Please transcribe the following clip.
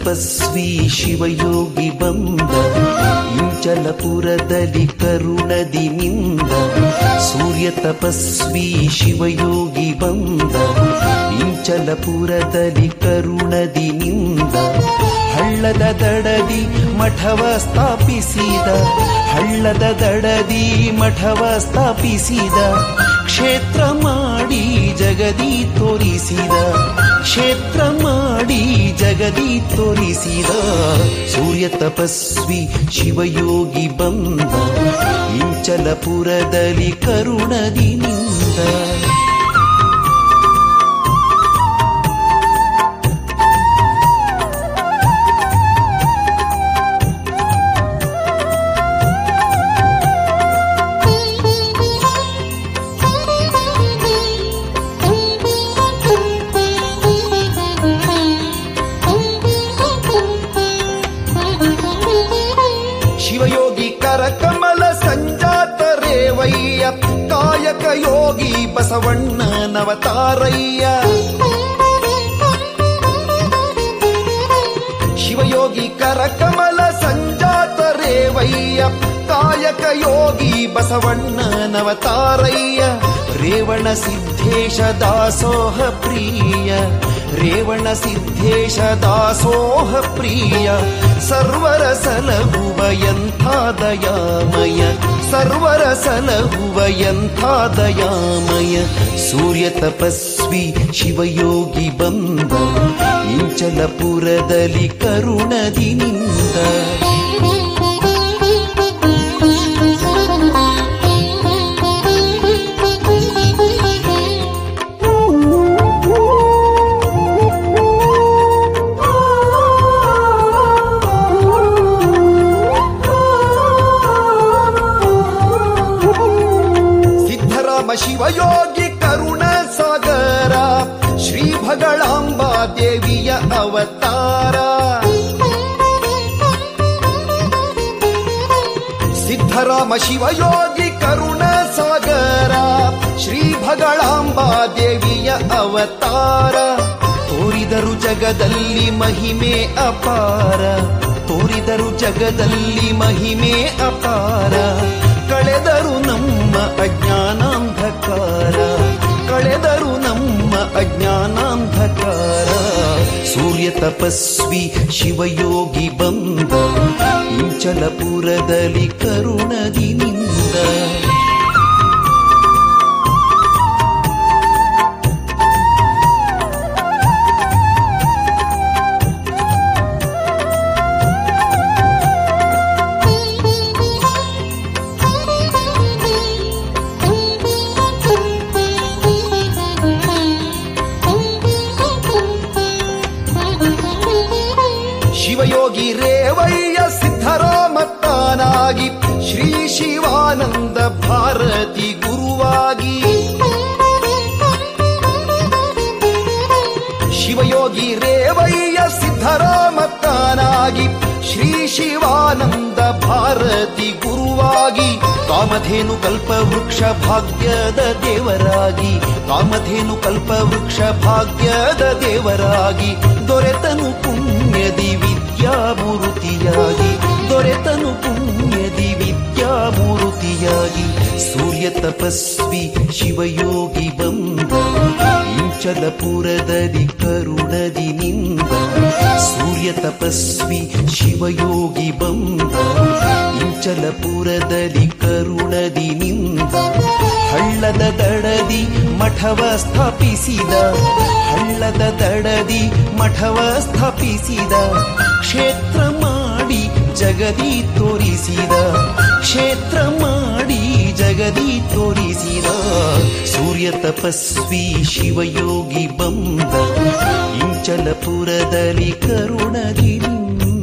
ತಪಸ್ವಿ ಶಿವಯೋಗಿ ಬಂದ ಇಂಚಲಪುರದಲ್ಲಿ ಕರುಣದಿ ನಿಂದ ಸೂರ್ಯ ತಪಸ್ವಿ ಶಿವಯೋಗಿ ಬಂದ ಇಂಚಲಪುರದಲ್ಲಿ ಕರುಣದಿ ನಿಂದ ಹಳ್ಳದ ದಡದಿ ಮಠವ ಸ್ಥಾಪಿಸಿದ ಹಳ್ಳದ ದಡದಿ ಮಠವ ಸ್ಥಾಪಿಸಿದ ಕ್ಷೇತ್ರ ಮಾಡಿ ಜಗದಿ ತೋರಿಸಿದ ಕ್ಷೇತ್ರ ಮಾಡಿ ಜಗದಿ ತೋರಿಸಿದ ಸೂರ್ಯ ತಪಸ್ವಿ ಶಿವಯೋಗಿ ಬಂದ ಇಂಚಲಪುರದಲ್ಲಿ ಕರುಣದಿ ನಿಂದ ಶಿವಯೋಗಿ ಕರಕಮಲ ಸಂಜಾತ ರೇವಯ್ಯ ಕಾಯಕ ಯೋಗಿ ಬಸವಣ್ಣನವತಾರಯ್ಯ ಶಿವಯೋಗಿ ಕರಕಮಲ ಸಂಜಾತ ರೇವಯ್ಯ ಕಾಯಕ ಯೋಗಿ ಬಸವಣ್ಣನವತಾರಯ್ಯ ರೇವಣ ಸಿದ್ಧೇಶ ದಾಸೋಹ ಪ್ರಿಯ ರೇವಣ ಸಿದ್ಧೇಶ ದಾಸೋಹ ಪ್ರಿಯ ಸರ್ವರ ಸಲಹುವ ಎಂಥ ದಯಾಮಯ ಸರ್ವರ ಸಲಹುವ ಎಂಥ ದಯಾಮಯ ಸೂರ್ಯ ತಪಸ್ವಿ ಶಿವಯೋಗಿ ಬಂದ ಇಂಚಲಪುರದಲ್ಲಿ ಕರುಣದಿ ನಿಂದ ಸಿದ್ಧರಾಮ ಶಿವಯೋಗಿ ಕರುಣ ಸಾಗರ ಶ್ರೀ ಭಗಳಾಂಬಾ ದೇವಿಯ ಅವತಾರ ಸಿದ್ಧರಾಮ ಶಿವಯೋಗಿ ಕರುಣ ಸಾಗರ ಶ್ರೀ ಭಗಳಾಂಬಾ ದೇವಿಯ ಅವತಾರ ತೋರಿದರು ಜಗದಲ್ಲಿ ಮಹಿಮೆ ಅಪಾರ ತೋರಿದರು ಜಗದಲ್ಲಿ ಮಹಿಮೆ ಅಪಾರ ಕಳೆದರು ನಮ್ಮ ಅಜ್ಞಾನಾಂಧಕಾರ ಕಳೆದರು ನಮ್ಮ ಅಜ್ಞಾನಾಂಧಕಾರ ಸೂರ್ಯ ತಪಸ್ವಿ ಶಿವಯೋಗಿ ಬಂದ ಇಂಚಲಪುರದಲ್ಲಿ ಕರುಣದಿ ನಿಂದ ಶಿವಯೋಗಿ ರೇವಯ್ಯ ಸಿದ್ಧರಾಮತ್ತಾನಾಗಿ ಶ್ರೀ ಶಿವಾನಂದ ಭಾರತಿ ಗುರುವಾಗಿ ಶಿವಯೋಗಿ ರೇವಯ್ಯ ಸಿದ್ಧರಾಮತ್ತಾನಾಗಿ ಶ್ರೀ ಶಿವಾನಂದ ಭಾರತಿ ಗುರುವಾಗಿ ಕಾಮಧೇನು ಕಲ್ಪವೃಕ್ಷ ಭಾಗ್ಯದ ದೇವರಾಗಿ ಕಾಮಧೇನು ಕಲ್ಪವೃಕ್ಷ ಭಾಗ್ಯದ ದೇವರಾಗಿ ದೊರೆತನು ಪುಣ್ಯದಿ ವಿದ್ಯಾಮೂರುತಿಯಾಗಿ ದೊರೆತನು ಪುಣ್ಯದಿ ವಿದ್ಯಾಮೂರುತಿಯಾಗಿ ಸೂರ್ಯ ತಪಸ್ವಿ ಶಿವಯೋಗಿ ಬಂದ ಇಂಚಲಪುರದಲ್ಲಿ ಕರುಣದಿ ನಿಂದ ಸೂರ್ಯ ತಪಸ್ವಿ ಶಿವಯೋಗಿ ಬಂದ ಇಂಚಲಪುರದಲ್ಲಿ ಕರುಣದಿ ನಿಂದ ಹಳ್ಳದ ದಡದಿ ಮಠವ ಸ್ಥಾಪಿಸಿದ ಹಳ್ಳದ ದಡದಿ ಮಠವ ಸ್ಥಾಪಿಸಿದ ಕ್ಷೇತ್ರ ಮಾಡಿ ಜಗದಿ ತೋರಿಸಿದ ಕ್ಷೇತ್ರ ಮಾಡಿ ಜಗದಿ ತೋರಿಸಿದ ಸೂರ್ಯ ತಪಸ್ವಿ ಶಿವಯೋಗಿ ಬಂದ ಇಂಚಲಪುರದಲ್ಲಿ ಕರುಣದಿ ನಿಂದ